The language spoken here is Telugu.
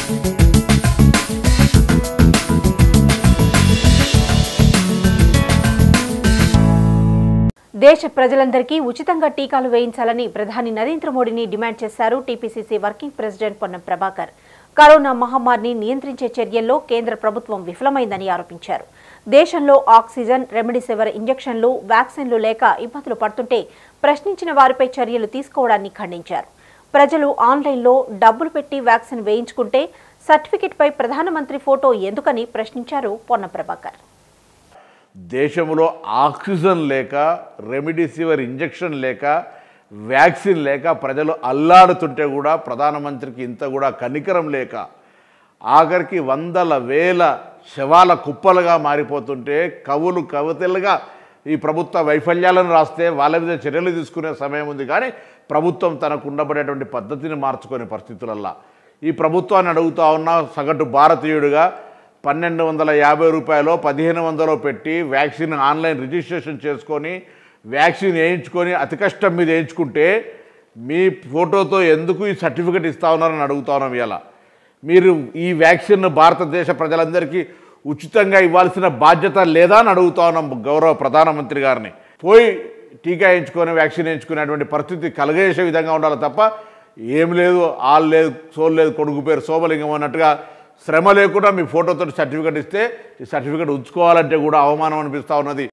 దేశ ప్రజలందరికీ ఉచితంగా టీకాలు వేయించాలని ప్రధాని నరేంద్ర మోడీని డిమాండ్ చేశారు TPCC working president Ponnam Prabhakar corona మహమ్మారిని నియంత్రించే చర్యల్లో కేంద్ర ప్రభుత్వం విఫలమైందని ఆరోపించారు దేశంలో ఆక్సిజన్ రెమెడిసివిర్ ఇంజెక్షన్లు వ్యాక్సిన్లు లేక ఇబ్బందులు పడుతుంటే ప్రశ్నించిన వారిపై చర్యలు తీసుకోవడాన్ని ఖండించారు ప్రజలు ఆన్లైన్లో డబ్బులు పెట్టి వ్యాక్సిన్ వేయించుకుంటే సర్టిఫికెట్పై ప్రధానమంత్రి ఫోటో ఎందుకని ప్రశ్నించారు పొన్నం ప్రభాకర్ దేశంలో ఆక్సిజన్ లేక రెమిడిసివర్ ఇంజెక్షన్ లేక వ్యాక్సిన్ లేక ప్రజలు అల్లాడుతుంటే కూడా ప్రధానమంత్రికి ఇంత కూడా కనికరం లేక ఆఖరికి వందల వేల శవాల కుప్పలుగా మారిపోతుంటే కవులు కవితలుగా ఈ ప్రభుత్వ వైఫల్యాలను రాస్తే వాళ్ళ మీద చర్యలు తీసుకునే సమయం ఉంది కానీ ప్రభుత్వం తనకు ఉండబడేటువంటి పద్ధతిని మార్చుకునే పరిస్థితులల్లా ఈ ప్రభుత్వాన్ని అడుగుతా ఉన్న సగటు భారతీయుడిగా పన్నెండు వందల యాభై రూపాయలు పదిహేను వందలు పెట్టి వ్యాక్సిన్ ఆన్లైన్ రిజిస్ట్రేషన్ చేసుకొని వ్యాక్సిన్ వేయించుకొని అతి కష్టం మీద వేయించుకుంటే మీ ఫోటోతో ఎందుకు ఈ సర్టిఫికెట్ ఇస్తా ఉన్నారని అడుగుతా ఉన్నాం ఇలా మీరు ఈ వ్యాక్సిన్ భారతదేశ ప్రజలందరికీ ఉచితంగా ఇవ్వాల్సిన బాధ్యత లేదా అని అడుగుతా ఉన్నాం గౌరవ ప్రధానమంత్రి గారిని పోయి టీకా వేయించుకొని వ్యాక్సిన్ వేయించుకునేటువంటి పరిస్థితి కలగజేసే విధంగా ఉండాలి తప్ప ఏం లేదు ఆల్ లేదు సోల్ లేదు కొడుకు పేరు సోమలింగం అన్నట్టుగా శ్రమ లేకుండా మీ ఫోటోతో సర్టిఫికెట్ ఇస్తే ఈ సర్టిఫికెట్ ఉంచుకోవాలంటే కూడా అవమానం అనిపిస్తూ ఉన్నది